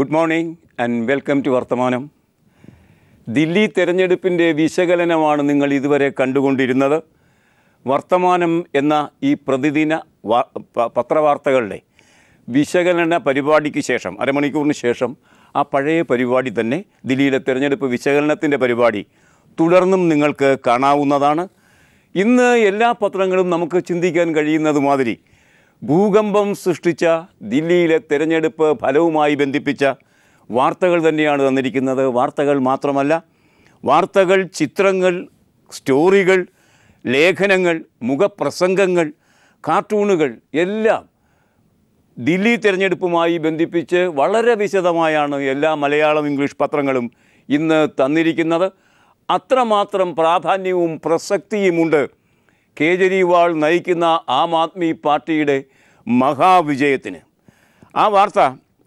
good morning and welcome to Varthamanam Delhi തെരഞ്ഞെടുപ്പിൻ്റെ വിശകലനമാണ് നിങ്ങൾ ഇതുവരെ കണ്ടുകൊണ്ടിരുന്നത് വർത്തമാനം എന്ന ഈ പ്രതിദിന വാ- പ- പത്രവാർത്തകളുടെ വിശകലന പരിപാടിക്ക് ശേഷം അരമണിക്കൂറിന് ശേഷം ആ പഴയ പരിപാടി തന്നെ ദില്ലിയിലെ തെരഞ്ഞെടുപ്പ് വിശകലനത്തിൻ്റെ പരിപാടി തുടർന്നും നിങ്ങൾക്ക് കാണാവുന്നതാണ് ഇന്ന് എല്ലാ പത്രങ്ങളും നമുക്ക് ചിന്തിക്കാൻ കഴിയുന്നത് മാതിരി ഭൂകമ്പം സൃഷ്ടിച്ച ദില്ലിയിലെ തെരഞ്ഞെടുപ്പ് ഫലവുമായി ബന്ധിപ്പിച്ച വാർത്തകൾ തന്നെയാണ് തന്നിരിക്കുന്നത് വാർത്തകൾ മാത്രമല്ല വാർത്തകൾ ചിത്രങ്ങൾ സ്റ്റോറികൾ ലേഖനങ്ങൾ മുഖപ്രസംഗങ്ങൾ കാർട്ടൂണുകൾ എല്ലാം ദില്ലി തെരഞ്ഞെടുപ്പുമായി ബന്ധിപ്പിച്ച് വളരെ വിശദമായാണ് എല്ലാ മലയാളം ഇംഗ്ലീഷ് പത്രങ്ങളും ഇന്ന് തന്നിരിക്കുന്നത് അത്രമാത്രം പ്രാധാന്യവും പ്രസക്തിയുമുണ്ട് കേജ്രിവാൾ നയിക്കുന്ന ആം ആദ്മി പാർട്ടിയുടെ മഹാവിജയത്തിന് ആ വാർത്ത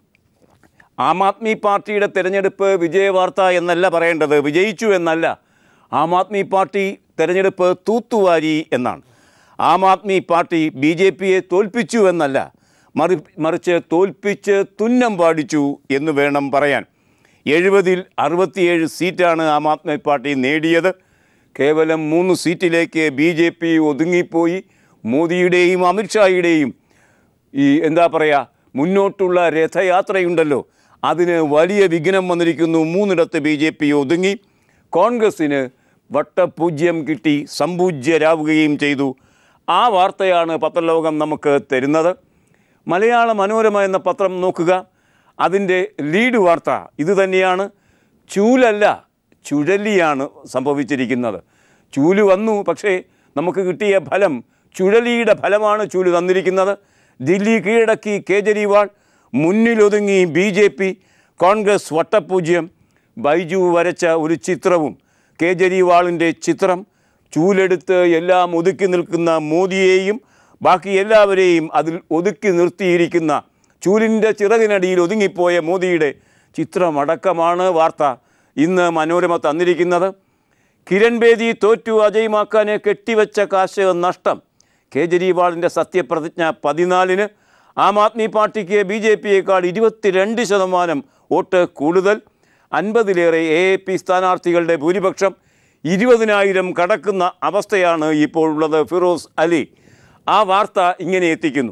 ആം ആദ്മി പാർട്ടിയുടെ തെരഞ്ഞെടുപ്പ് വിജയവാർത്ത എന്നല്ല പറയേണ്ടത് വിജയിച്ചു എന്നല്ല ആം ആദ്മി പാർട്ടി തെരഞ്ഞെടുപ്പ് തൂത്തുവാരി എന്നാണ് Aam Aadmi party B J പിയെ തോൽപ്പിച്ചു എന്നല്ല മറി മറിച്ച് തോൽപ്പിച്ച് തുന്നം പാടിച്ചു എന്ന് വേണം പറയാൻ എഴുപതിൽ അറുപത്തിയേഴ് സീറ്റാണ് ആം ആദ്മി പാർട്ടി നേടിയത് കേവലം മൂന്ന് സീറ്റിലേക്ക് ബി ജെ പി ഒതുങ്ങിപ്പോയി മോദിയുടെയും അമിത്ഷായുടെയും ഈ എന്താ പറയുക മുന്നോട്ടുള്ള രഥയാത്രയുണ്ടല്ലോ അതിന് വലിയ വിഘ്നം വന്നിരിക്കുന്നു മൂന്നിടത്ത് ബി ജെ പി ഒതുങ്ങി കോൺഗ്രസ്സിന് വട്ടപൂജ്യം കിട്ടി സമ്പൂജ്യരാവുകയും ചെയ്തു ആ വാർത്തയാണ് പത്രലോകം നമുക്ക് തരുന്നത് മലയാള മനോരമ എന്ന പത്രം നോക്കുക അതിൻ്റെ ലീഡ് വാർത്ത ഇത് തന്നെയാണ് ചൂലല്ല ചുഴലിയാണ് സംഭവിച്ചിരിക്കുന്നത് ചൂല് വന്നു പക്ഷേ നമുക്ക് കിട്ടിയ ഫലം ചുഴലിയുടെ ഫലമാണ് ചൂല് തന്നിരിക്കുന്നത് ദില്ലി കീഴടക്കി കേജ്രിവാൾ മുന്നിലൊതുങ്ങി ബി ജെ പി കോൺഗ്രസ് വട്ടപൂജ്യം ബൈജു വരച്ച ഒരു ചിത്രവും കേജ്രിവാളിൻ്റെ ചിത്രം ചൂലെടുത്ത് എല്ലാം ഒതുക്കി നിൽക്കുന്ന മോദിയെയും ബാക്കി എല്ലാവരെയും അതിൽ ഒതുക്കി നിർത്തിയിരിക്കുന്ന ചൂലിൻ്റെ ചിറകിനടിയിൽ ഒതുങ്ങിപ്പോയ മോദിയുടെ ചിത്രമടക്കമാണ് വാർത്ത ഇന്ന് മനോരമ തന്നിരിക്കുന്നത് കിരൺ ബേദി തോറ്റു അജയ് മാക്കാനെ കെട്ടിവെച്ച കാശ് നഷ്ടം കേജ്രിവാളിൻ്റെ സത്യപ്രതിജ്ഞ പതിനാലിന് ആം ആദ്മി പാർട്ടിക്ക് ബി ജെ പിയേക്കാൾ ഇരുപത്തിരണ്ട് ശതമാനം വോട്ട് കൂടുതൽ അൻപതിലേറെ എ എ പി സ്ഥാനാർത്ഥികളുടെ ഭൂരിപക്ഷം ഇരുപതിനായിരം കടക്കുന്ന അവസ്ഥയാണ് ഇപ്പോൾ ഉള്ളത് ഫിറോസ് അലി ആ വാർത്ത ഇങ്ങനെ എത്തിക്കുന്നു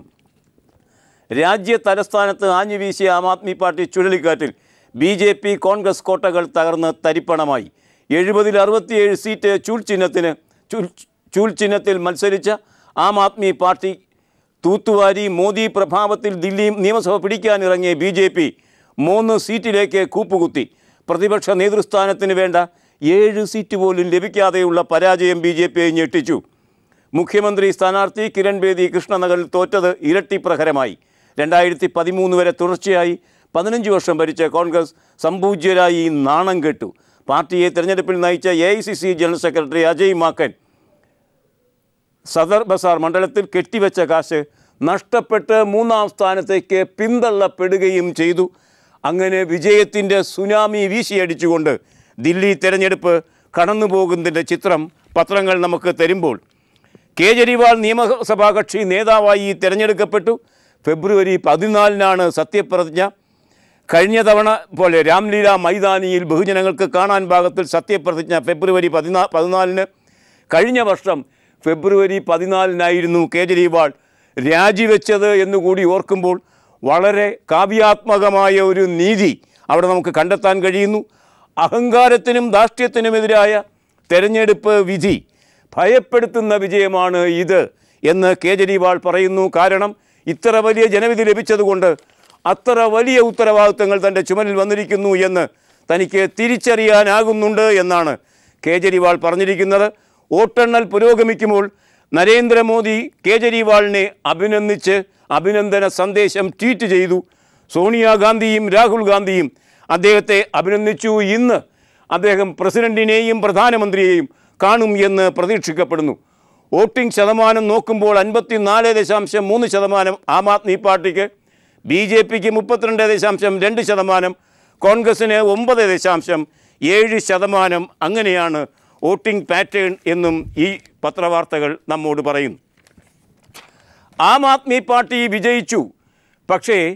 രാജ്യ തലസ്ഥാനത്ത് ആഞ്ഞു വീശിയ ആം ആദ്മി പാർട്ടി ചുഴലിക്കാറ്റിൽ ബി ജെ പി കോൺഗ്രസ് കോട്ടകൾ തകർന്ന് തരിപ്പണമായി എഴുപതിൽ അറുപത്തിയേഴ് സീറ്റ് ചൂൽ ചിഹ്നത്തിന് ചൂൽ ചൂൽ ചിഹ്നത്തിൽ മത്സരിച്ച ആം ആദ്മി പാർട്ടി തൂത്തുവാരി മോദി പ്രഭാവത്തിൽ ദില്ലി നിയമസഭ പിടിക്കാനിറങ്ങിയ ബി ജെ പി മൂന്ന് സീറ്റിലേക്ക് കൂപ്പുകുത്തി പ്രതിപക്ഷ നേതൃസ്ഥാനത്തിന് വേണ്ട ഏഴ് സീറ്റ് പോലും ലഭിക്കാതെയുള്ള പരാജയം ബി ജെ പിയെ ഞെട്ടിച്ചു മുഖ്യമന്ത്രി സ്ഥാനാർത്ഥി കിരൺ ബേദി കൃഷ്ണനഗറിൽ തോറ്റത് ഇരട്ടി പ്രഹരമായി രണ്ടായിരത്തി പതിമൂന്ന് വരെ തുടർച്ചയായി പതിനഞ്ച് വർഷം ഭരിച്ച കോൺഗ്രസ് സമ്പൂജ്യരായി നാണം കെട്ടു പാർട്ടിയെ തെരഞ്ഞെടുപ്പിൽ നയിച്ച A I C C general secretary Ajay Maken Sadar Bazaar മണ്ഡലത്തിൽ കെട്ടിവെച്ച കാശ് നഷ്ടപ്പെട്ട് മൂന്നാം സ്ഥാനത്തേക്ക് പിന്തള്ളപ്പെടുകയും ചെയ്തു അങ്ങനെ വിജയത്തിൻ്റെ സുനാമി വീശിയടിച്ചുകൊണ്ട് ദില്ലി തെരഞ്ഞെടുപ്പ് കടന്നു പോകുന്നതിൻ്റെ ചിത്രം പത്രങ്ങൾ നമുക്ക് തരുമ്പോൾ കേജ്രിവാൾ നിയമസഭാ കക്ഷി നേതാവായി തിരഞ്ഞെടുക്കപ്പെട്ടു ഫെബ്രുവരി പതിനാലിനാണ് സത്യപ്രതിജ്ഞ കഴിഞ്ഞ തവണ പോലെ രാംലീല മൈതാനിയിൽ ബഹുജനങ്ങൾക്ക് കാണാൻ പാകത്തിൽ സത്യപ്രതിജ്ഞ ഫെബ്രുവരി പതിനാ പതിനാലിന് കഴിഞ്ഞ വർഷം ഫെബ്രുവരി പതിനാലിനായിരുന്നു കേജ്രിവാൾ രാജിവെച്ചത് എന്നുകൂടി ഓർക്കുമ്പോൾ വളരെ കാവ്യാത്മകമായ ഒരു നീതി അവിടെ നമുക്ക് കണ്ടെത്താൻ കഴിയുന്നു അഹങ്കാരത്തിനും ധാർഷ്ട്യത്തിനുമെതിരായ തെരഞ്ഞെടുപ്പ് വിധി ഭയപ്പെടുത്തുന്ന വിജയമാണ് ഇത് എന്ന് കേജ്രിവാൾ പറയുന്നു കാരണം ഇത്ര വലിയ ജനവിധി ലഭിച്ചതുകൊണ്ട് അത്ര വലിയ ഉത്തരവാദിത്തങ്ങൾ തൻ്റെ ചുമലിൽ വന്നിരിക്കുന്നു എന്ന് തനിക്ക് തിരിച്ചറിയാനാകുന്നുണ്ട് എന്നാണ് കേജ്രിവാൾ പറഞ്ഞിരിക്കുന്നത് വോട്ടെണ്ണൽ പുരോഗമിക്കുമ്പോൾ നരേന്ദ്രമോദി കേജ്രിവാളിനെ അഭിനന്ദിച്ച് അഭിനന്ദന സന്ദേശം ട്വീറ്റ് ചെയ്തു സോണിയാഗാന്ധിയും രാഹുൽ ഗാന്ധിയും അദ്ദേഹത്തെ അഭിനന്ദിച്ചു ഇന്ന് അദ്ദേഹം പ്രസിഡന്റിനെയും പ്രധാനമന്ത്രിയെയും കാണും എന്ന് പ്രതീക്ഷിക്കപ്പെടുന്നു വോട്ടിംഗ് ശതമാനം നോക്കുമ്പോൾ അൻപത്തിനാല് ദശാംശം മൂന്ന് ശതമാനം ആം ആദ്മി പാർട്ടിക്ക് ബി ജെ പിക്ക് മുപ്പത്തിരണ്ട് ദശാംശം രണ്ട് ശതമാനം കോൺഗ്രസ്സിന് ഒമ്പത് ദശാംശം ഏഴ് ശതമാനം അങ്ങനെയാണ് വോട്ടിംഗ് പാറ്റേൺ എന്നും ഈ പത്രവാർത്തകൾ നമ്മോട് പറയുന്നു ആം ആദ്മി പാർട്ടി വിജയിച്ചു പക്ഷേ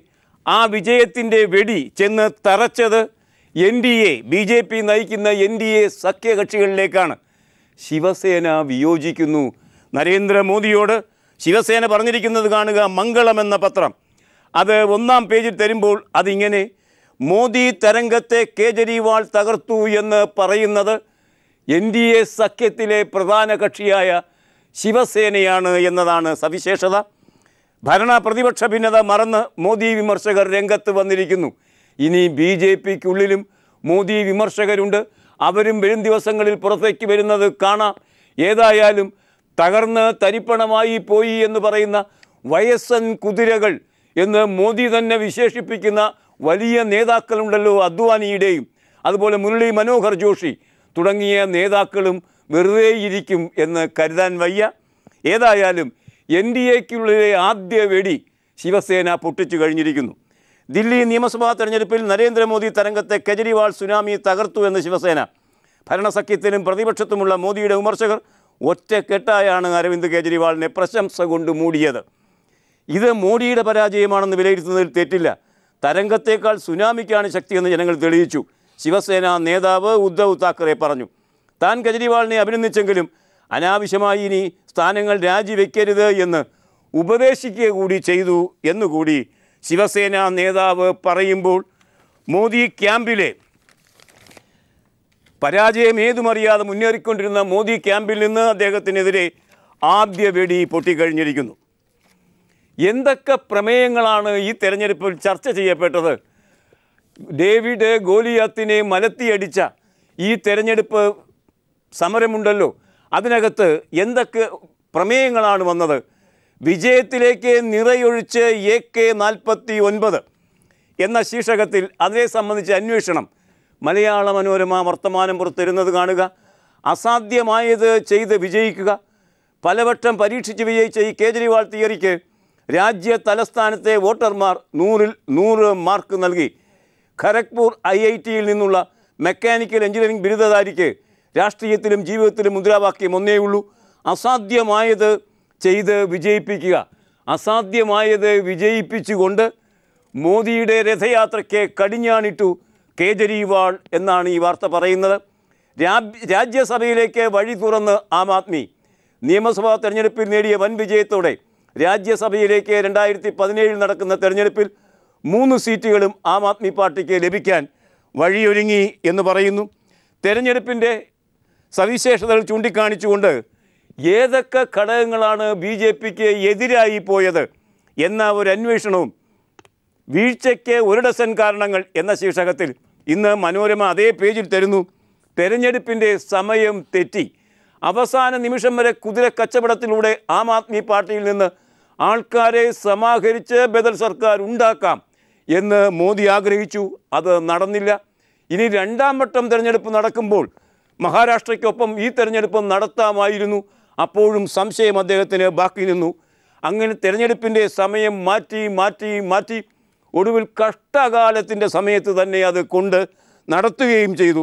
ആ വിജയത്തിൻ്റെ വെടി ചെന്ന് തറച്ചത് N D A B J P നയിക്കുന്ന എൻ ഡി എ സഖ്യകക്ഷികളിലേക്കാണ് ശിവസേന വിയോജിക്കുന്നു നരേന്ദ്രമോദിയോട് ശിവസേന പറഞ്ഞിരിക്കുന്നത് കാണുക മംഗളം എന്ന പത്രം അത് ഒന്നാം പേജിൽ തരുമ്പോൾ അതിങ്ങനെ മോദി തരംഗത്തെ കേജ്രിവാൾ തകർത്തു എന്ന് പറയുന്നത് എൻ ഡി എ സഖ്യത്തിലെ പ്രധാന കക്ഷിയായ ശിവസേനയാണ് എന്നതാണ് സവിശേഷത ഭരണ പ്രതിപക്ഷ ഭിന്നത മറന്ന് മോദി വിമർശകർ രംഗത്ത് വന്നിരിക്കുന്നു ഇനി ബി ജെ പിക്കുള്ളിലും മോദി വിമർശകരുണ്ട് അവരും വരും ദിവസങ്ങളിൽ പുറത്തേക്ക് വരുന്നത് കാണാം ഏതായാലും തകർന്ന് തരിപ്പണമായി പോയി എന്ന് പറയുന്ന വയസ്സൻ കുതിരകൾ എന്ന് മോദി തന്നെ വിശേഷിപ്പിക്കുന്ന വലിയ നേതാക്കളുണ്ടല്ലോ അദ്വാനിയുടെയും അതുപോലെ മുരളി മനോഹർ ജോഷി തുടങ്ങിയ നേതാക്കളും വെറുതെ ഇരിക്കും എന്ന് കരുതാൻ വയ്യ ഏതായാലും എൻ ഡി എക്കുള്ളിലെ ആദ്യ വെടി ശിവസേന പൊട്ടിച്ചു കഴിഞ്ഞിരിക്കുന്നു ദില്ലി നിയമസഭാ തെരഞ്ഞെടുപ്പിൽ നരേന്ദ്രമോദി തരംഗത്തെ കെജ്രിവാൾ സുനാമി തകർത്തു എന്ന് ശിവസേന ഭരണസഖ്യത്തിലും പ്രതിപക്ഷത്തുമുള്ള മോദിയുടെ വിമർശകർ ഒറ്റക്കെട്ടായാണ് അരവിന്ദ് കെജ്രിവാളിനെ പ്രശംസ കൊണ്ട് മൂടിയത് ഇത് മോഡിയുടെ പരാജയമാണെന്ന് വിലയിരുത്തുന്നതിൽ തെറ്റില്ല തരംഗത്തേക്കാൾ സുനാമിക്കാണ് ശക്തിയെന്ന് ജനങ്ങൾ തെളിയിച്ചു ശിവസേന നേതാവ് ഉദ്ധവ് താക്കറെ പറഞ്ഞു താൻ കെജ്രിവാളിനെ അഭിനന്ദിച്ചെങ്കിലും അനാവശ്യമായി ഇനി സ്ഥാനങ്ങൾ രാജിവെക്കരുത് എന്ന് ഉപദേശിക്കുക കൂടി ചെയ്തു എന്നുകൂടി ശിവസേന നേതാവ് പറയുമ്പോൾ മോദി ക്യാമ്പിലെ പരാജയം ഏതുമറിയാതെ മുന്നേറിക്കൊണ്ടിരുന്ന മോദി ക്യാമ്പിൽ നിന്ന് അദ്ദേഹത്തിനെതിരെ ആദ്യ വെടി പൊട്ടിക്കഴിഞ്ഞിരിക്കുന്നു എന്തൊക്കെ പ്രമേയങ്ങളാണ് ഈ തെരഞ്ഞെടുപ്പിൽ ചർച്ച ചെയ്യപ്പെട്ടത് ഡേവിഡ് ഗോലിയാത്തിനെ മലത്തിയടിച്ച ഈ തെരഞ്ഞെടുപ്പ് സമരമുണ്ടല്ലോ അതിനകത്ത് എന്തൊക്കെ പ്രമേയങ്ങളാണ് വന്നത് വിജയത്തിലേക്ക് നിറയൊഴിച്ച് എ കെ നാൽപ്പത്തി ഒൻപത് എന്ന ശീർഷകത്തിൽ അതിനെ സംബന്ധിച്ച് അന്വേഷണം മലയാള മനോരമ വർത്തമാനം പുറത്തിരുന്നത് കാണുക അസാധ്യമായത് ചെയ്ത് വിജയിക്കുക പലവട്ടം പരീക്ഷിച്ച് വിജയിച്ച ഈ കേജ്രിവാൾ തിയറിക്ക് രാജ്യ തലസ്ഥാനത്തെ വോട്ടർമാർ നൂറിൽ നൂറ് മാർക്ക് നൽകി ഖരഗ്പൂർ ഐ ഐ ടിയിൽ നിന്നുള്ള മെക്കാനിക്കൽ എഞ്ചിനീയറിംഗ് ബിരുദധാരിക്ക് രാഷ്ട്രീയത്തിലും ജീവിതത്തിലും മുദ്രാവാക്യം ഒന്നേയുള്ളൂ അസാധ്യമായത് ചെയ്ത് വിജയിപ്പിക്കുക അസാധ്യമായത് വിജയിപ്പിച്ചുകൊണ്ട് മോദിയുടെ രഥയാത്രയ്ക്ക് കടിഞ്ഞാണിട്ടു കേജ്രിവാൾ എന്നാണ് ഈ വാർത്ത പറയുന്നത് രാ- രാജ്യസഭയിലേക്ക് വഴി തുറന്ന് ആം ആദ്മി നിയമസഭാ തെരഞ്ഞെടുപ്പിൽ നേടിയ വൻ വിജയത്തോടെ രാജ്യസഭയിലേക്ക് രണ്ടായിരത്തി പതിനേഴിൽ നടക്കുന്ന തെരഞ്ഞെടുപ്പിൽ മൂന്ന് സീറ്റുകളും ആം ആദ്മി പാർട്ടിക്ക് ലഭിക്കാൻ വഴിയൊരുങ്ങി എന്ന് പറയുന്നു തെരഞ്ഞെടുപ്പിൻ്റെ സവിശേഷതകൾ ചൂണ്ടിക്കാണിച്ചുകൊണ്ട് ഏതൊക്കെ ഘടകങ്ങളാണ് ബി ജെ പിക്ക് എതിരായി പോയത് എന്ന ഒരു അന്വേഷണവും വീഴ്ചയ്ക്ക് ഒരു ഡസൻ കാരണങ്ങൾ എന്ന ശീർഷകത്തിൽ ഇന്ന് മനോരമ അതേ പേജിൽ തരുന്നു തെരഞ്ഞെടുപ്പിൻ്റെ സമയം തെറ്റി അവസാന നിമിഷം വരെ കുതിര കച്ചവടത്തിലൂടെ ആം ആദ്മി പാർട്ടിയിൽ നിന്ന് ആൾക്കാരെ സമാഹരിച്ച് ബദൽ സർക്കാർ ഉണ്ടാക്കാം എന്ന് മോദി ആഗ്രഹിച്ചു അത് നടന്നില്ല ഇനി രണ്ടാം വട്ടം തെരഞ്ഞെടുപ്പ് നടക്കുമ്പോൾ മഹാരാഷ്ട്രയ്ക്കൊപ്പം ഈ തെരഞ്ഞെടുപ്പ് നടത്താമായിരുന്നു അപ്പോഴും സംശയം അദ്ദേഹത്തിന് ബാക്കി നിന്നു അങ്ങനെ തെരഞ്ഞെടുപ്പിൻ്റെ സമയം മാറ്റി മാറ്റി മാറ്റി ഒടുവിൽ കഷ്ടകാലത്തിൻ്റെ സമയത്ത് തന്നെ അത് കൊണ്ട് നടത്തുകയും ചെയ്തു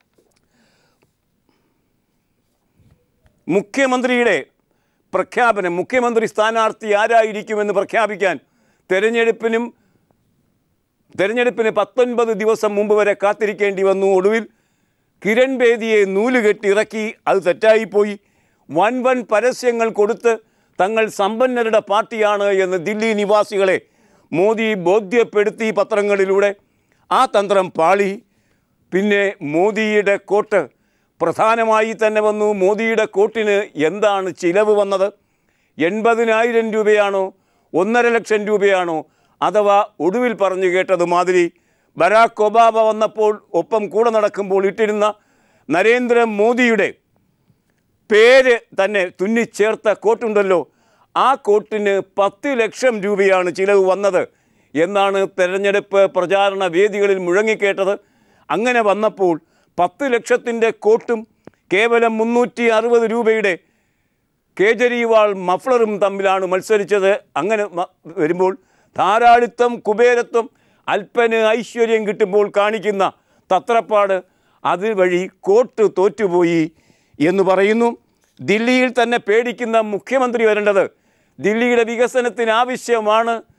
മുഖ്യമന്ത്രിയുടെ പ്രഖ്യാപനം മുഖ്യമന്ത്രി സ്ഥാനാർത്ഥി ആരായിരിക്കുമെന്ന് പ്രഖ്യാപിക്കാൻ തെരഞ്ഞെടുപ്പിനും തെരഞ്ഞെടുപ്പിന് പത്തൊൻപത് ദിവസം മുമ്പ് വരെ കാത്തിരിക്കേണ്ടി വന്നു ഒടുവിൽ കിരൺ ബേദിയെ നൂലുകെട്ടി ഇറക്കി അത് തെറ്റായിപ്പോയി വൻ വൻ പരസ്യങ്ങൾ കൊടുത്ത് തങ്ങൾ സമ്പന്നരുടെ പാർട്ടിയാണ് എന്ന് ദില്ലി നിവാസികളെ മോദി ബോധ്യപ്പെടുത്തി പത്രങ്ങളിലൂടെ ആ തന്ത്രം പാളി പിന്നെ മോദിയുടെ കോട്ട് പ്രധാനമായി തന്നെ വന്നു മോദിയുടെ കോട്ടിന് എന്താണ് ചിലവ് വന്നത് എൺപതിനായിരം രൂപയാണോ ഒന്നര ലക്ഷം രൂപയാണോ അഥവാ ഒടുവിൽ പറഞ്ഞു കേട്ടത് മാതിരി ബരാക്ക് ഒബാമ വന്നപ്പോൾ ഒപ്പം കൂടെ നടക്കുമ്പോൾ ഇട്ടിരുന്ന നരേന്ദ്രമോദിയുടെ പേര് തന്നെ തുന്നിച്ചേർത്ത കോട്ടുണ്ടല്ലോ ആ കോട്ടിന് പത്ത് ലക്ഷം രൂപയാണ് ചിലവ് വന്നത് എന്നാണ് തെരഞ്ഞെടുപ്പ് പ്രചാരണ വേദികളിൽ മുഴങ്ങിക്കേട്ടത് അങ്ങനെ വന്നപ്പോൾ പത്ത് ലക്ഷത്തിൻ്റെ കോട്ടും കേവലം മുന്നൂറ്റി അറുപത് രൂപയുടെ കേജ്രിവാൾ മഫ്ലറും തമ്മിലാണ് മത്സരിച്ചത് അങ്ങനെ മ- വരുമ്പോൾ ധാരാളിത്തം കുബേരത്വം അല്പന് ഐശ്വര്യം കിട്ടുമ്പോൾ കാണിക്കുന്ന തത്രപ്പാട് അതുവഴി കോട്ട് തോറ്റുപോയി എന്ന് പറയുന്നു ദില്ലിയിൽ തന്നെ പേടിക്കുന്ന മുഖ്യമന്ത്രി വരേണ്ടത് ദില്ലിയുടെ വികസനത്തിന് ആവശ്യമാണ്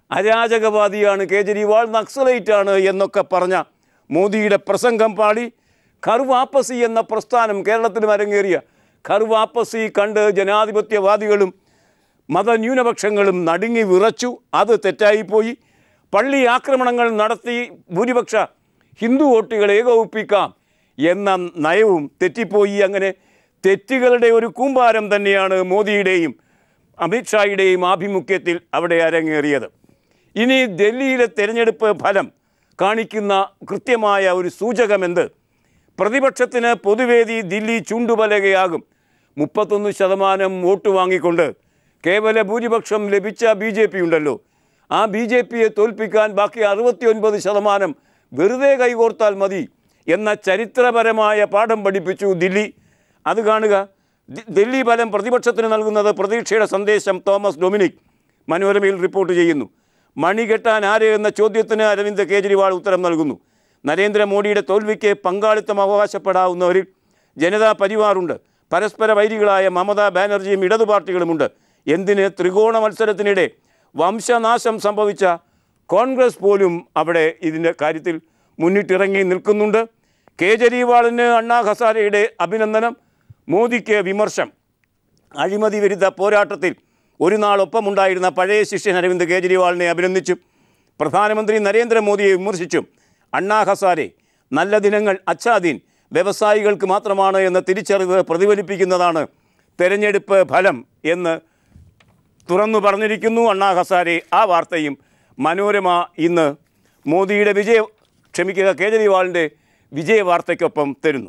അരാജകവാദിയാണ് കേജ്രിവാൾ നക്സലൈറ്റാണ് എന്നൊക്കെ പറഞ്ഞ മോദിയുടെ പ്രസംഗം പാടി കറുവാപ്പസി എന്ന പ്രസ്ഥാനം കേരളത്തിലും അരങ്ങേറിയ കറുവാപ്പസി കണ്ട് ജനാധിപത്യവാദികളും മതന്യൂനപക്ഷങ്ങളും നടുങ്ങി വിറച്ചു അത് തെറ്റായിപ്പോയി പള്ളി ആക്രമണങ്ങൾ നടത്തി ഭൂരിപക്ഷ ഹിന്ദു വോട്ടുകൾ ഏകോപിപ്പിക്കാം എന്ന നയവും തെറ്റിപ്പോയി അങ്ങനെ തെറ്റുകളുടെ ഒരു കൂമ്പാരം തന്നെയാണ് മോദിയുടെയും അമിത്ഷായുടെയും ആഭിമുഖ്യത്തിൽ അവിടെ അരങ്ങേറിയത് ഇനി ഡൽഹിയിലെ തെരഞ്ഞെടുപ്പ് ഫലം കാണിക്കുന്ന കൃത്യമായ ഒരു സൂചകമെന്ത് പ്രതിപക്ഷത്തിന് പൊതുവേദി ദില്ലി ചൂണ്ടുപലകയാകും മുപ്പത്തൊന്ന് ശതമാനം വോട്ട് വാങ്ങിക്കൊണ്ട് കേവല ഭൂരിപക്ഷം ലഭിച്ച ബി ജെ പി ഉണ്ടല്ലോ ആ ബി ജെ പിയെ തോൽപ്പിക്കാൻ ബാക്കി അറുപത്തിയൊൻപത് ശതമാനം വെറുതെ കൈകോർത്താൽ മതി എന്ന ചരിത്രപരമായ പാഠം പഠിപ്പിച്ചു ദില്ലി അത് കാണുക ദി- ദില്ലി ഫലം പ്രതിപക്ഷത്തിന് നൽകുന്നത് പ്രതീക്ഷയുടെ സന്ദേശം തോമസ് ഡൊമിനിക് മനോരമയിൽ റിപ്പോർട്ട് ചെയ്യുന്നു മണി കെട്ടാൻ ആര് എന്ന ചോദ്യത്തിന് അരവിന്ദ് കേജ്രിവാൾ ഉത്തരം നൽകുന്നു നരേന്ദ്രമോദിയുടെ തോൽവിക്ക് പങ്കാളിത്തം അവകാശപ്പെടാവുന്നവരിൽ ജനതാ പരിവാറുണ്ട് പരസ്പര വൈരികളായ മമതാ ബാനർജിയും ഇടതു പാർട്ടികളുമുണ്ട് എന്തിന് ത്രികോണ മത്സരത്തിനിടെ വംശനാശം സംഭവിച്ച കോൺഗ്രസ് പോലും അവിടെ ഇതിൻ്റെ കാര്യത്തിൽ മുന്നിട്ടിറങ്ങി നിൽക്കുന്നുണ്ട് കേജ്രിവാളിന് അണ്ണാ ഹസാരയുടെ അഭിനന്ദനം മോദിക്ക് വിമർശം അഴിമതി വിരുദ്ധ പോരാട്ടത്തിൽ ഒരു നാൾ ഒപ്പമുണ്ടായിരുന്ന പഴയ ശിഷ്യൻ അരവിന്ദ് കേജ്രിവാളിനെ അഭിനന്ദിച്ചു പ്രധാനമന്ത്രി നരേന്ദ്രമോദിയെ വിമർശിച്ചും അണ്ണാ ഹസാരെ നല്ല ദിനങ്ങൾ അച്ഛാദീൻ വ്യവസായികൾക്ക് മാത്രമാണ് എന്ന തിരിച്ചറിവ് പ്രതിഫലിപ്പിക്കുന്നതാണ് തെരഞ്ഞെടുപ്പ് ഫലം എന്ന് തുറന്നു പറഞ്ഞിരിക്കുന്നു അണ്ണാ ഹസാരെ ആ വാർത്തയും മനോരമ ഇന്ന് മോദിയുടെ വിജയ ക്ഷമിക്കുക കേജ്രിവാളിൻ്റെ വിജയ വാർത്തയ്ക്കൊപ്പം തരുന്നു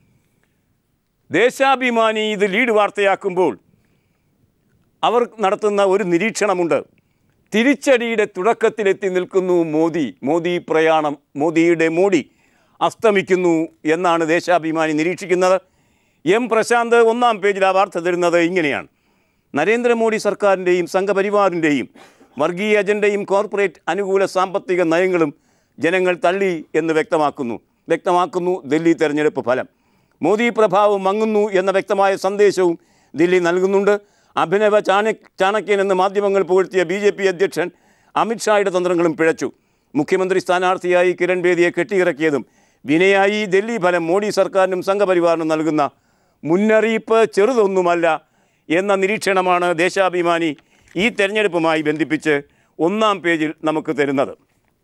ദേശാഭിമാനി ഇത് ലീഡ് വാർത്തയാക്കുമ്പോൾ അവർ നടത്തുന്ന ഒരു നിരീക്ഷണമുണ്ട് തിരിച്ചടിയുടെ തുടക്കത്തിലെത്തി നിൽക്കുന്നു മോദി മോദി പ്രയാണം മോദിയുടെ മോടി അസ്തമിക്കുന്നു എന്നാണ് ദേശാഭിമാനി നിരീക്ഷിക്കുന്നത് എം പ്രശാന്ത് ഒന്നാം പേജിൽ ആ വാർത്ത തരുന്നത് ഇങ്ങനെയാണ് നരേന്ദ്രമോദി സർക്കാരിൻ്റെയും സംഘപരിവാറിൻ്റെയും വർഗീയ അജണ്ടയും കോർപ്പറേറ്റ് അനുകൂല സാമ്പത്തിക നയങ്ങളും ജനങ്ങൾ തള്ളി എന്ന് വ്യക്തമാക്കുന്നു വ്യക്തമാക്കുന്നു ഡൽഹി തെരഞ്ഞെടുപ്പ് ഫലം മോദി പ്രഭാവം മങ്ങുന്നു എന്ന വ്യക്തമായ സന്ദേശവും ദില്ലി നൽകുന്നുണ്ട് അഭിനവ ചാണ ചാണക്യൻ എന്ന് മാധ്യമങ്ങൾ പുകഴ്ത്തിയ ബി ജെ പി അധ്യക്ഷൻ അമിത്ഷായുടെ തന്ത്രങ്ങളും പിഴച്ചു മുഖ്യമന്ത്രി സ്ഥാനാർത്ഥിയായി കിരൺ ബേദിയെ കെട്ടിയിറക്കിയതും വിനയായി ഡൽഹി ഫലം മോഡി സർക്കാരിനും സംഘപരിവാറിനും നൽകുന്ന മുന്നറിയിപ്പ് ചെറുതൊന്നുമല്ല എന്ന നിരീക്ഷണമാണ് ദേശാഭിമാനി ഈ തെരഞ്ഞെടുപ്പുമായി ബന്ധിപ്പിച്ച് ഒന്നാം പേജിൽ നമുക്ക് തരുന്നത്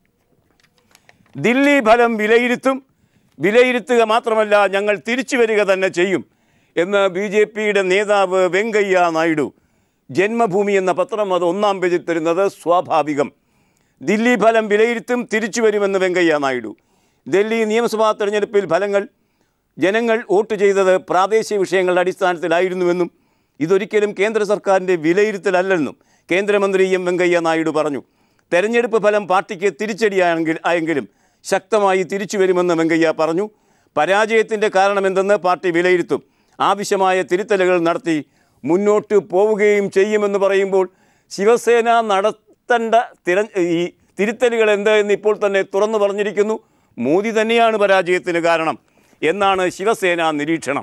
ദില്ലി ഫലം വിലയിരുത്തും വിലയിരുത്തുക മാത്രമല്ല ഞങ്ങൾ തിരിച്ചു വരിക തന്നെ ചെയ്യും എന്ന് ബി ജെ പിയുടെ നേതാവ് വെങ്കയ്യ നായിഡു ജന്മഭൂമി എന്ന പത്രം അത് ഒന്നാം പേജിൽ തരുന്നത് സ്വാഭാവികം ദില്ലി ഫലം വിലയിരുത്തും തിരിച്ചു വരുമെന്ന് വെങ്കയ്യ നായിഡു ഡൽഹി നിയമസഭാ തെരഞ്ഞെടുപ്പിൽ ഫലങ്ങൾ ജനങ്ങൾ വോട്ട് ചെയ്തത് പ്രാദേശിക വിഷയങ്ങളുടെ അടിസ്ഥാനത്തിലായിരുന്നുവെന്നും ഇതൊരിക്കലും കേന്ദ്ര സർക്കാരിൻ്റെ വിലയിരുത്തലല്ലെന്നും കേന്ദ്രമന്ത്രി എം വെങ്കയ്യ നായിഡു പറഞ്ഞു തെരഞ്ഞെടുപ്പ് ഫലം പാർട്ടിക്ക് തിരിച്ചടിയായെങ്കിൽ ആയെങ്കിലും ശക്തമായി തിരിച്ചു വരുമെന്ന് വെങ്കയ്യ പറഞ്ഞു പരാജയത്തിൻ്റെ കാരണമെന്തെന്ന് പാർട്ടി വിലയിരുത്തും ആവശ്യമായ തിരുത്തലുകൾ നടത്തി മുന്നോട്ട് പോവുകയും ചെയ്യുമെന്ന് പറയുമ്പോൾ ശിവസേന നടത്തേണ്ട തിര ഈ തിരുത്തലുകൾ എന്ത് എന്ന് ഇപ്പോൾ തന്നെ തുറന്നു പറഞ്ഞിരിക്കുന്നു മോദി തന്നെയാണ് പരാജയത്തിന് കാരണം എന്നാണ് ശിവസേന നിരീക്ഷണം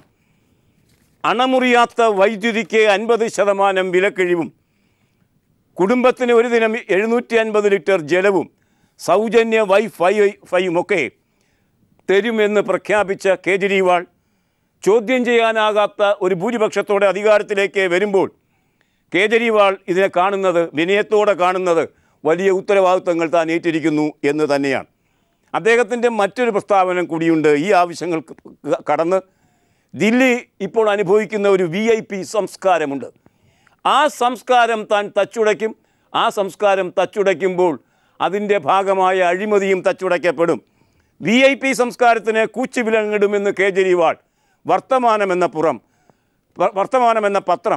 അണമുറിയാത്ത വൈദ്യുതിക്ക് അൻപത് ശതമാനം വിലക്കിഴിവും കുടുംബത്തിന് ഒരു ദിനം എഴുന്നൂറ്റി അൻപത് ലിറ്റർ ജലവും സൗജന്യ വൈഫൈ ഫൈയുമൊക്കെ തരുമെന്ന് പ്രഖ്യാപിച്ച കേജ്രിവാൾ ചോദ്യം ചെയ്യാനാകാത്ത ഒരു ഭൂരിപക്ഷത്തോടെ അധികാരത്തിലേക്ക് വരുമ്പോൾ കേജ്രിവാൾ ഇതിനെ കാണുന്നത് വിനയത്തോടെ കാണുന്നത് വലിയ ഉത്തരവാദിത്വങ്ങൾ താൻ ഏറ്റിരിക്കുന്നു എന്ന് തന്നെയാണ് അദ്ദേഹത്തിൻ്റെ മറ്റൊരു പ്രസ്താവന കൂടിയുണ്ട് ഈ ആവശ്യങ്ങൾ കടന്ന് ദില്ലി ഇപ്പോൾ അനുഭവിക്കുന്ന ഒരു വി ഐ പി സംസ്കാരമുണ്ട് ആ സംസ്കാരം താൻ തച്ചുടയ്ക്കും ആ സംസ്കാരം തച്ചുടയ്ക്കുമ്പോൾ അതിൻ്റെ ഭാഗമായ അഴിമതിയും തച്ചുടയ്ക്കപ്പെടും വി ഐ പി സംസ്കാരത്തിന് കൂച്ചുവിലങ്ങിടുമെന്ന് കേജ്രിവാൾ വർത്തമാനമെന്ന പുറം വ- വർത്തമാനമെന്ന പത്രം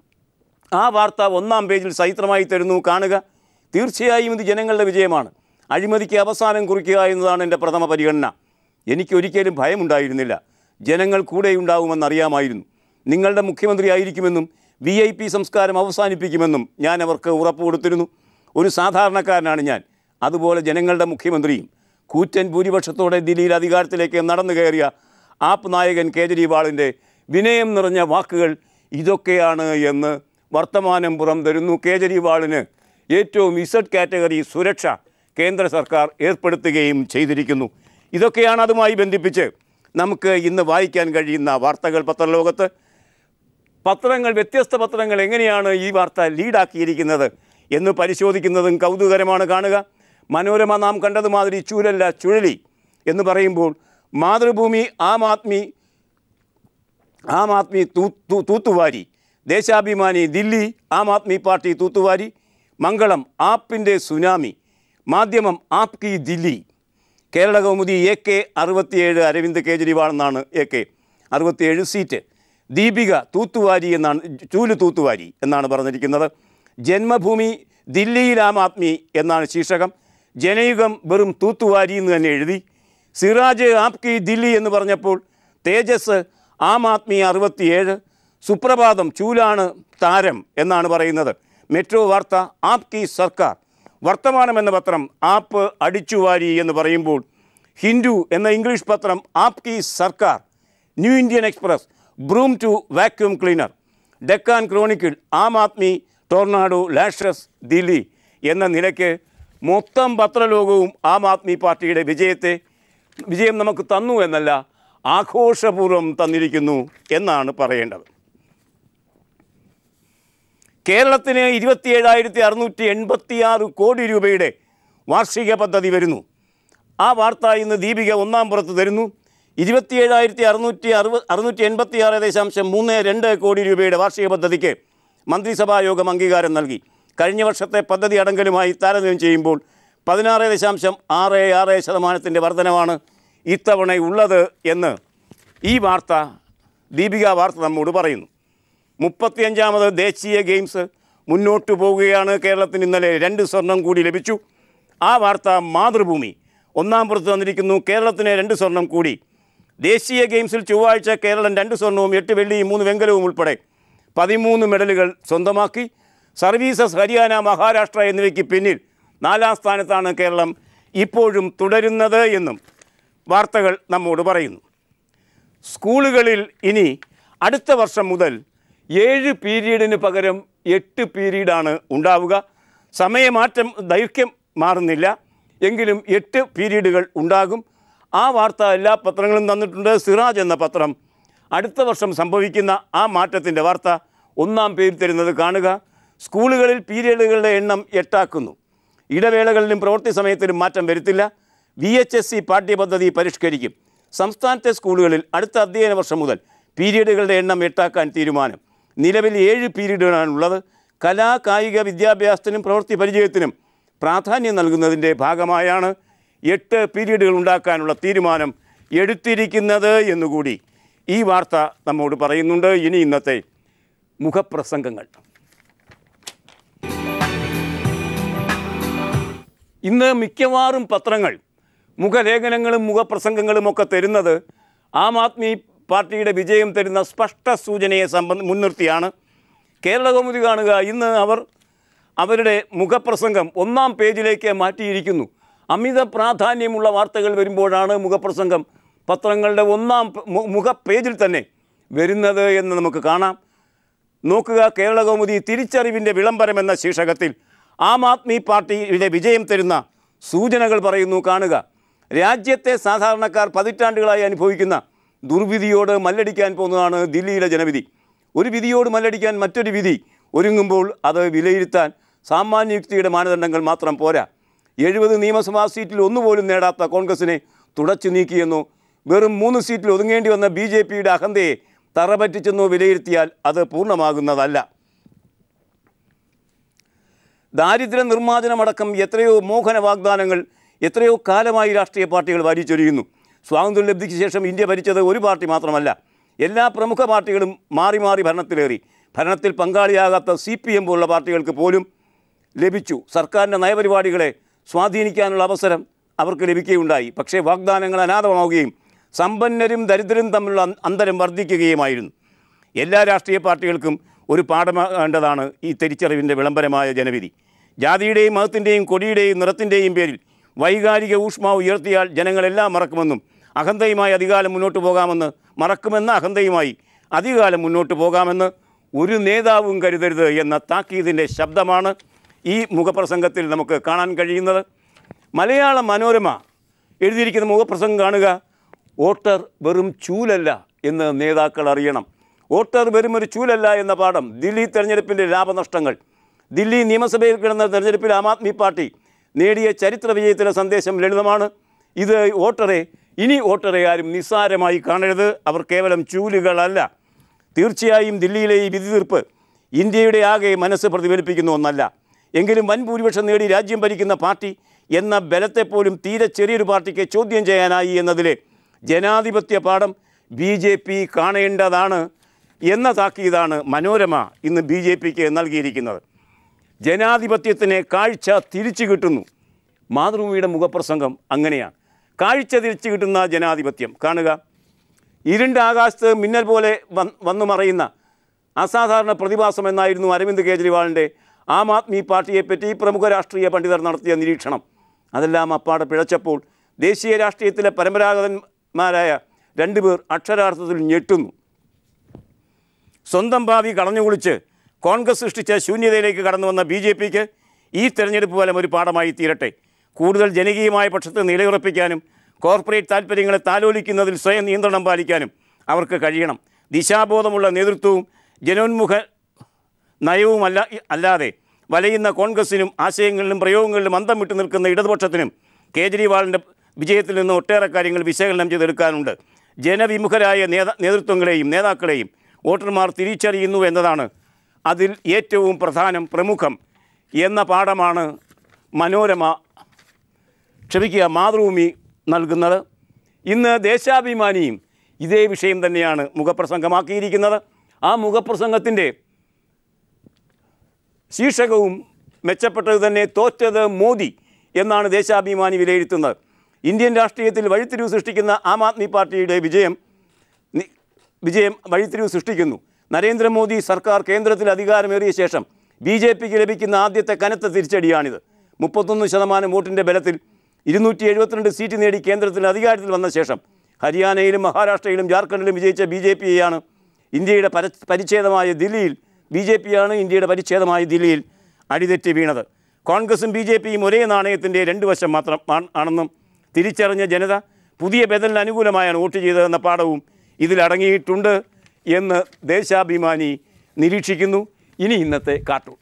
ആ വാർത്ത ഒന്നാം പേജിൽ സഹിത്രമായി തരുന്നു കാണുക തീർച്ചയായും ഇത് ജനങ്ങളുടെ വിജയമാണ് അഴിമതിക്ക് അവസാനം കുറിക്കുക എന്നതാണ് എൻ്റെ പ്രഥമ പരിഗണന എനിക്കൊരിക്കലും ഭയമുണ്ടായിരുന്നില്ല ജനങ്ങൾ കൂടെയുണ്ടാവുമെന്നറിയാമായിരുന്നു നിങ്ങളുടെ മുഖ്യമന്ത്രി ആയിരിക്കുമെന്നും വി ഐ പി സംസ്കാരം അവസാനിപ്പിക്കുമെന്നും ഞാൻ അവർക്ക് ഉറപ്പ് കൊടുത്തിരുന്നു ഒരു സാധാരണക്കാരനാണ് ഞാൻ അതുപോലെ ജനങ്ങളുടെ മുഖ്യമന്ത്രിയും കൂറ്റൻ ഭൂരിപക്ഷത്തോടെ ദില്ലിയിൽ അധികാരത്തിലേക്ക് നടന്നു കയറിയ ആപ്പ് നായകൻ കേജ്രിവാളിൻ്റെ വിനയം നിറഞ്ഞ വാക്കുകൾ ഇതൊക്കെയാണ് എന്ന് വർത്തമാനം പുറം തരുന്നു കേജ്രിവാളിന് ഏറ്റവും ഇസഡ് കാറ്റഗറി സുരക്ഷ കേന്ദ്ര സർക്കാർ ഏർപ്പെടുത്തുകയും ചെയ്തിരിക്കുന്നു ഇതൊക്കെയാണ് അതുമായി ബന്ധിപ്പിച്ച് നമുക്ക് ഇന്ന് വായിക്കാൻ കഴിയുന്ന വാർത്തകൾ പത്രലോകത്ത് പത്രങ്ങൾ വ്യത്യസ്ത പത്രങ്ങൾ എങ്ങനെയാണ് ഈ വാർത്ത ലീഡാക്കിയിരിക്കുന്നത് എന്ന് പരിശോധിക്കുന്നതും കൗതുകരമാണ് കാണുക മനോരമ നാം കണ്ടതുമാതിരി ചൂരല്ല ചുഴലി എന്ന് പറയുമ്പോൾ മാതൃഭൂമി ആം ആദ്മി ആം ആദ്മി തൂ തൂ- തൂത്തുവാരി ദേശാഭിമാനി ദില്ലി ആം ആദ്മി പാർട്ടി തൂത്തുവാരി മംഗളം ആപ്പിൻ്റെ സുനാമി മാധ്യമം ആപ് കി ദില്ലി കേരള കൗമുദി എ കെ അറുപത്തിയേഴ് അരവിന്ദ് കെജ്രിവാൾ എന്നാണ് എ കെ അറുപത്തിയേഴ് സീറ്റ് ദീപിക തൂത്തുവാരി എന്നാണ് ചൂല് തൂത്തുവാരി എന്നാണ് പറഞ്ഞിരിക്കുന്നത് ജന്മഭൂമി ദില്ലിയിൽ ആം ആദ്മി എന്നാണ് ശീർഷകം ജനയുഗം വെറും തൂത്തുവാരി എന്ന് തന്നെ എഴുതി സിറാജ് ആപ് കി ദില്ലി എന്ന് പറഞ്ഞപ്പോൾ തേജസ് ആം ആദ്മി അറുപത്തിയേഴ് സുപ്രഭാതം ചൂലാണ് താരം എന്നാണ് പറയുന്നത് മെട്രോ വാർത്ത ആപ് കി സർക്കാർ വർത്തമാനം എന്ന പത്രം ആപ്പ് അടിച്ചുവാരി എന്ന് പറയുമ്പോൾ ഹിന്ദു എന്ന ഇംഗ്ലീഷ് പത്രം ആപ് കി സർക്കാർ New Indian Express broom to vacuum cleaner Deccan Chronicle Aam Aadmi tornado lashes Delhi എന്ന നിലയ്ക്ക് മൊത്തം പത്രലോകവും ആം ആദ്മി പാർട്ടിയുടെ വിജയത്തെ വിജയം നമുക്ക് തന്നു എന്നല്ല ആഘോഷപൂർവ്വം തന്നിരിക്കുന്നു എന്നാണ് പറയേണ്ടത് കേരളത്തിന് ഇരുപത്തിയേഴായിരത്തി അറുന്നൂറ്റി എൺപത്തിയാറ് കോടി രൂപയുടെ വാർഷിക പദ്ധതി വരുന്നു ആ വാർത്ത ഇന്ന് ദീപിക ഒന്നാം പുറത്ത് തരുന്നു ഇരുപത്തിയേഴായിരത്തി അറുന്നൂറ്റി അറുപത് അറുന്നൂറ്റി എൺപത്തി ആറ് ദശാംശം മൂന്ന് രണ്ട് കോടി രൂപയുടെ വാർഷിക പദ്ധതിക്ക് മന്ത്രിസഭാ യോഗം അംഗീകാരം നൽകി കഴിഞ്ഞ വർഷത്തെ പദ്ധതി അടങ്കലുമായി താരതമ്യം ചെയ്യുമ്പോൾ പതിനാറ് ദശാംശം ആറ് ആറ് ശതമാനത്തിൻ്റെ വർധനമാണ് ഇത്തവണ ഉള്ളത് എന്ന് ഈ വാർത്ത ദീപിക വാർത്ത നമ്മോട് പറയുന്നു മുപ്പത്തിയഞ്ചാമത് ദേശീയ ഗെയിംസ് മുന്നോട്ട് പോവുകയാണ് കേരളത്തിന് ഇന്നലെ രണ്ട് സ്വർണം കൂടി ലഭിച്ചു ആ വാർത്ത മാതൃഭൂമി ഒന്നാം പുറത്ത് വന്നിരിക്കുന്നു കേരളത്തിന് രണ്ട് സ്വർണം കൂടി ദേശീയ ഗെയിംസിൽ ചൊവ്വാഴ്ച കേരളം രണ്ട് സ്വർണവും എട്ട് വെള്ളിയും മൂന്ന് വെങ്കലവും ഉൾപ്പെടെ പതിമൂന്ന് മെഡലുകൾ സ്വന്തമാക്കി സർവീസസ് ഹരിയാന മഹാരാഷ്ട്ര എന്നിവയ്ക്ക് പിന്നിൽ നാലാം സ്ഥാനത്താണ് കേരളം ഇപ്പോഴും തുടരുന്നത് എന്നും വാർത്തകൾ നമ്മോട് പറയുന്നു സ്കൂളുകളിൽ ഇനി അടുത്ത വർഷം മുതൽ ഏഴ് പീരീഡിന് പകരം എട്ട് പീരീഡാണ് ഉണ്ടാവുക സമയമാറ്റം ദൈർഘ്യം മാറുന്നില്ല എങ്കിലും എട്ട് പീരീഡുകൾ ഉണ്ടാകും ആ വാർത്ത എല്ലാ പത്രങ്ങളും തന്നിട്ടുണ്ട് സിറാജ് എന്ന പത്രം അടുത്ത വർഷം സംഭവിക്കുന്ന ആ മാറ്റത്തിൻ്റെ വാർത്ത ഒന്നാം പേര് തരുന്നത് കാണുക സ്കൂളുകളിൽ പീരീഡുകളുടെ എണ്ണം എട്ടാക്കുന്നു ഇടവേളകളിലും പ്രവൃത്തി സമയത്തിലും മാറ്റം വരുത്തില്ല വി എച്ച് എസ് സി പാഠ്യപദ്ധതി പരിഷ്കരിക്കും സംസ്ഥാനത്തെ സ്കൂളുകളിൽ അടുത്ത അധ്യയന വർഷം മുതൽ പീരീഡുകളുടെ എണ്ണം എട്ടാക്കാൻ തീരുമാനം നിലവിൽ ഏഴ് പീരീഡുകളാണുള്ളത് കലാ കായിക വിദ്യാഭ്യാസത്തിനും പ്രവൃത്തി പരിചയത്തിനും പ്രാധാന്യം നൽകുന്നതിൻ്റെ ഭാഗമായാണ് എട്ട് പീരീഡുകൾ ഉണ്ടാക്കാനുള്ള തീരുമാനം എടുത്തിരിക്കുന്നത് എന്നുകൂടി ഈ വാർത്ത നമ്മോട് പറയുന്നുണ്ട് ഇനി ഇന്നത്തെ മുഖപ്രസംഗങ്ങൾ ഇന്ന് മിക്കവാറും പത്രങ്ങൾ മുഖലേഖനങ്ങളും മുഖപ്രസംഗങ്ങളും ഒക്കെ തരുന്നത് ആം ആദ്മി പാർട്ടിയുടെ വിജയം തരുന്ന സ്പഷ്ട സൂചനയെ സംബന്ധ മുൻനിർത്തിയാണ് കേരള കൗമുദി കാണുക ഇന്ന് അവർ അവരുടെ മുഖപ്രസംഗം ഒന്നാം പേജിലേക്ക് മാറ്റിയിരിക്കുന്നു അമിത പ്രാധാന്യമുള്ള വാർത്തകൾ വരുമ്പോഴാണ് മുഖപ്രസംഗം പത്രങ്ങളുടെ ഒന്നാം പ- മു- മുഖ പേജിൽ തന്നെ വരുന്നത് എന്ന് നമുക്ക് കാണാം നോക്കുക കേരള കൗമുദി തിരിച്ചറിവിൻ്റെ വിളംബരം എന്ന ശീർഷകത്തിൽ ആം ആദ്മി പാർട്ടിയുടെ വിജയം തരുന്ന സൂചനകൾ പറയുന്നു കാണുക രാജ്യത്തെ സാധാരണക്കാർ പതിറ്റാണ്ടുകളായി അനുഭവിക്കുന്ന ദുർവിധിയോട് മല്ലടിക്കാൻ പോകുന്നതാണ് ദില്ലിയിലെ ജനവിധി ഒരു വിധിയോട് മല്ലടിക്കാൻ മറ്റൊരു വിധി ഒരുങ്ങുമ്പോൾ അത് വിലയിരുത്താൻ സാമാന്യയുക്തിയുടെ മാനദണ്ഡങ്ങൾ മാത്രം പോരാ എഴുപത് നിയമസഭാ സീറ്റിൽ ഒന്നുപോലും നേടാത്ത കോൺഗ്രസിനെ തുടച്ചു നീക്കിയെന്നോ വെറും മൂന്ന് സീറ്റിൽ ഒതുങ്ങേണ്ടി വന്ന ബി ജെ പിയുടെ അഹന്തയെ തറപറ്റിച്ചെന്നോ വിലയിരുത്തിയാൽ അത് പൂർണ്ണമാകുന്നതല്ല ദാരിദ്ര്യ നിർമ്മാർജ്ജനമടക്കം എത്രയോ മോഹന വാഗ്ദാനങ്ങൾ എത്രയോ കാലമായി രാഷ്ട്രീയ പാർട്ടികൾ വലിച്ചൊരിയുന്നു സ്വാതന്ത്ര്യലബ്ധിക്ക് ശേഷം ഇന്ത്യ ഭരിച്ചത് ഒരു പാർട്ടി മാത്രമല്ല എല്ലാ പ്രമുഖ പാർട്ടികളും മാറി മാറി ഭരണത്തിലേറി ഭരണത്തിൽ പങ്കാളിയാകാത്ത സി പി എം പോലുള്ള പാർട്ടികൾക്ക് പോലും ലഭിച്ചു സർക്കാരിൻ്റെ നയപരിപാടികളെ സ്വാധീനിക്കാനുള്ള അവസരം അവർക്ക് ലഭിക്കുകയുണ്ടായി പക്ഷേ വാഗ്ദാനങ്ങൾ അനാഥമാവുകയും സമ്പന്നരും ദരിദ്രരും തമ്മിലുള്ള അൻ- അന്തരം വർദ്ധിക്കുകയുമായിരുന്നു എല്ലാ രാഷ്ട്രീയ പാർട്ടികൾക്കും ഒരു പാഠമാകേണ്ടതാണ് ഈ തിരിച്ചറിവിൻ്റെ വിളംബരമായ ജനവിധി ജാതിയുടെയും മതത്തിൻ്റെയും കൊടിയുടെയും നിറത്തിൻ്റെയും പേരിൽ വൈകാരിക ഊഷ്മാവ് ഉയർത്തിയാൽ ജനങ്ങളെല്ലാം മറക്കുമെന്നും അഹന്തയുമായി അധികാലം മുന്നോട്ട് പോകാമെന്ന് മറക്കുമെന്ന അഹന്തയുമായി അധികാലം മുന്നോട്ട് പോകാമെന്ന് ഒരു നേതാവും കരുതരുത് എന്ന താക്കീതിൻ്റെ ശബ്ദമാണ് ഈ മുഖപ്രസംഗത്തിൽ നമുക്ക് കാണാൻ കഴിയുന്നത് മലയാള മനോരമ എഴുതിയിരിക്കുന്ന മുഖപ്രസംഗം കാണുക വോട്ടർ വെറും ചൂലല്ല എന്ന് നേതാക്കൾ അറിയണം വോട്ടർ വെറും ഒരു ചൂലല്ല എന്ന പാഠം ദില്ലി തെരഞ്ഞെടുപ്പിൻ്റെ ലാഭനഷ്ടങ്ങൾ ദില്ലി നിയമസഭയിൽ കിടന്ന തെരഞ്ഞെടുപ്പിൽ ആം ആദ്മി പാർട്ടി നേടിയ ചരിത്ര വിജയത്തിൻ്റെ സന്ദേശം ലളിതമാണ് ഇത് വോട്ടറെ ഇനി വോട്ടറെ ആരും നിസ്സാരമായി കാണരുത് അവർ കേവലം ചൂലുകളല്ല തീർച്ചയായും ദില്ലിയിലെ ഈ വിധി തീർപ്പ് ഇന്ത്യയുടെ ആകെ മനസ്സ് പ്രതിഫലിപ്പിക്കുന്ന ഒന്നല്ല എങ്കിലും വൻ ഭൂരിപക്ഷം നേടി രാജ്യം ഭരിക്കുന്ന പാർട്ടി എന്ന ബലത്തെപ്പോലും തീരെ ചെറിയൊരു പാർട്ടിക്ക് ചോദ്യം ചെയ്യാനായി എന്നതിലെ ജനാധിപത്യ പാഠം ബി ജെ പി കാണേണ്ടതാണ് എന്ന താക്കീതാണ് മനോരമ ഇന്ന് ബി ജെ പിക്ക് നൽകിയിരിക്കുന്നത് ജനാധിപത്യത്തിന് കാഴ്ച തിരിച്ചു കിട്ടുന്നു മാതൃഭൂമിയുടെ മുഖപ്രസംഗം അങ്ങനെയാണ് കാഴ്ച തിരിച്ചു കിട്ടുന്ന ജനാധിപത്യം കാണുക ഇരുണ്ട ആകാശത്ത് മിന്നൽ പോലെ വന്ന് വന്നു മറയുന്ന അസാധാരണ പ്രതിഭാസം എന്നായിരുന്നു അരവിന്ദ് കെജ്രിവാളിൻ്റെ ആം ആദ്മി പാർട്ടിയെപ്പറ്റി പ്രമുഖ രാഷ്ട്രീയ പണ്ഡിതർ നടത്തിയ നിരീക്ഷണം അതെല്ലാം അപ്പാടെ പിഴച്ചപ്പോൾ ദേശീയ രാഷ്ട്രീയത്തിലെ പരമ്പരാഗതന്മാരായ രണ്ടുപേർ അക്ഷരാർത്ഥത്തിൽ ഞെട്ടുന്നു സ്വന്തം ഭാവി കളഞ്ഞുകുളിച്ച് കോൺഗ്രസ് സൃഷ്ടിച്ച ശൂന്യതയിലേക്ക് കടന്നു വന്ന ബി ജെ പിക്ക് ഈ തെരഞ്ഞെടുപ്പ് ഫലം ഒരു പാഠമായി തീരട്ടെ കൂടുതൽ ജനകീയമായ പക്ഷത്ത് നിലയുറപ്പിക്കാനും കോർപ്പറേറ്റ് താൽപ്പര്യങ്ങളെ താലോലിക്കുന്നതിൽ സ്വയം നിയന്ത്രണം പാലിക്കാനും അവർക്ക് കഴിയണം ദിശാബോധമുള്ള നേതൃത്വവും ജനോന്മുഖ നയവുമല്ല അല്ലാതെ വലയുന്ന കോൺഗ്രസിനും ആശയങ്ങളിലും പ്രയോഗങ്ങളിലും അന്തം വിട്ടു നിൽക്കുന്ന ഇടതുപക്ഷത്തിനും കേജ്രിവാളിൻ്റെ വിജയത്തിൽ നിന്ന് ഒട്ടേറെ കാര്യങ്ങൾ വിശകലനം ചെയ്തെടുക്കാനുണ്ട് ജനവിമുഖരായ നേതാ നേതൃത്വങ്ങളെയും നേതാക്കളെയും വോട്ടർമാർ തിരിച്ചറിയുന്നു എന്നതാണ് അതിൽ ഏറ്റവും പ്രധാനം പ്രമുഖം എന്ന പാഠമാണ് മനോരമ ക്ഷമിക്കുക മാതൃഭൂമി നൽകുന്നത് ഇന്ന് ദേശാഭിമാനിയും ഇതേ വിഷയം തന്നെയാണ് മുഖപ്രസംഗമാക്കിയിരിക്കുന്നത് ആ മുഖപ്രസംഗത്തിൻ്റെ ശീർഷകവും മെച്ചപ്പെട്ടത് തന്നെ തോറ്റത് മോദി എന്നാണ് ദേശാഭിമാനി വിലയിരുത്തുന്നത് ഇന്ത്യൻ രാഷ്ട്രീയത്തിൽ വഴിത്തിരിവ് സൃഷ്ടിക്കുന്ന ആം ആദ്മി പാർട്ടിയുടെ വിജയം നി- വിജയം വഴിത്തിരിവ് സൃഷ്ടിക്കുന്നു നരേന്ദ്രമോദി സർക്കാർ കേന്ദ്രത്തിൽ അധികാരമേറിയ ശേഷം ബി ജെ പിക്ക് ലഭിക്കുന്ന ആദ്യത്തെ കനത്ത തിരിച്ചടിയാണിത് മുപ്പത്തൊന്ന് ശതമാനം വോട്ടിൻ്റെ ബലത്തിൽ ഇരുന്നൂറ്റി എഴുപത്തിരണ്ട് സീറ്റ് നേടി കേന്ദ്രത്തിൽ അധികാരത്തിൽ വന്ന ശേഷം ഹരിയാനയിലും മഹാരാഷ്ട്രയിലും ജാർഖണ്ഡിലും വിജയിച്ച ബി ജെ പിയെയാണ് ഇന്ത്യയുടെ പര പരിച്ഛേദമായ ദില്ലിയിൽ ബി ജെ പിയാണ് ഇന്ത്യയുടെ പരിച്ഛേദമായ ദില്ലിയിൽ അടിതെറ്റി വീണത് കോൺഗ്രസും ബി ജെ പിയും ഒരേ നാണയത്തിൻ്റെ രണ്ട് വശം മാത്രം ആണ്- ആണെന്നും തിരിച്ചറിഞ്ഞ ജനത പുതിയ ബദലിന് അനുകൂലമായാണ് വോട്ട് ചെയ്തതെന്ന പാഠവും ഇതിലടങ്ങിയിട്ടുണ്ട് എന്ന് ദേശാഭിമാനി നിരീക്ഷിക്കുന്നു ഇനി ഇന്നത്തെ കാർട്ടൂൺ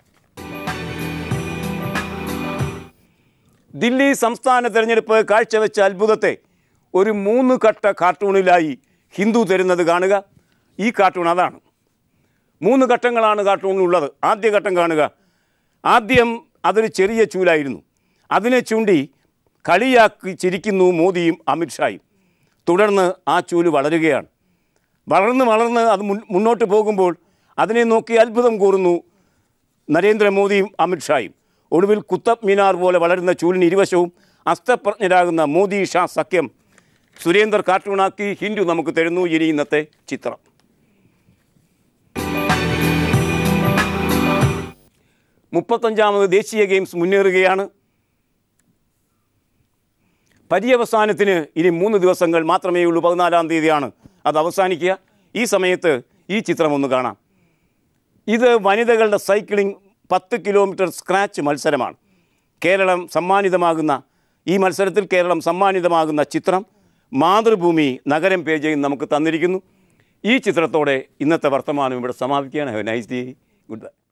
ദില്ലി സംസ്ഥാന തെരഞ്ഞെടുപ്പ് കാഴ്ചവെച്ച അത്ഭുതത്തെ ഒരു മൂന്ന് ഘട്ട കാർട്ടൂണിലായി ഹിന്ദു തരുന്നത് കാണുക ഈ കാർട്ടൂൺ അതാണ് മൂന്ന് ഘട്ടങ്ങളാണ് കാർട്ടൂണിലുള്ളത് ആദ്യ ഘട്ടം കാണുക ആദ്യം അതൊരു ചെറിയ ചൂലായിരുന്നു അതിനെ ചൂണ്ടി കളിയാക്കി ചിരിക്കുന്നു മോദിയും അമിത്ഷായും തുടർന്ന് ആ ചൂല് വളരുകയാണ് വളർന്ന് വളർന്ന് അത് മുൻ മുന്നോട്ട് പോകുമ്പോൾ അതിനെ നോക്കി അത്ഭുതം കൂറുന്നു നരേന്ദ്രമോദിയും അമിത്ഷായും ഒടുവിൽ കുത്തബ് മിനാർ പോലെ വളരുന്ന ചൂലിന് ഇരുവശവും അസ്തപ്രജ്ഞരാകുന്ന മോദി ഷാ സഖ്യം സുരേന്ദർ കാർട്ടൂണാക്കി ഹിന്ദു നമുക്ക് തരുന്നു ഇനി ഇന്നത്തെ ചിത്രം മുപ്പത്തഞ്ചാമത് ദേശീയ ഗെയിംസ് മുന്നേറുകയാണ് പര്യവസാനത്തിന് ഇനി മൂന്ന് ദിവസങ്ങൾ മാത്രമേ ഉള്ളൂ പതിനാലാം തീയതിയാണ് അത് അവസാനിക്കുക ഈ സമയത്ത് ഈ ചിത്രം ഒന്ന് കാണാം ഇത് വനിതകളുടെ സൈക്ലിംഗ് പത്ത് കിലോമീറ്റർ സ്ക്രാച്ച് മത്സരമാണ് കേരളം സമ്മാനിതമാകുന്ന ഈ മത്സരത്തിൽ കേരളം സമ്മാനിതമാകുന്ന ചിത്രം മാതൃഭൂമി നഗരം പേജയും നമുക്ക് തന്നിരിക്കുന്നു ഈ ചിത്രത്തോടെ ഇന്നത്തെ വർത്തമാനം ഇവിടെ സമാപിക്കുകയാണ് have nice day good bye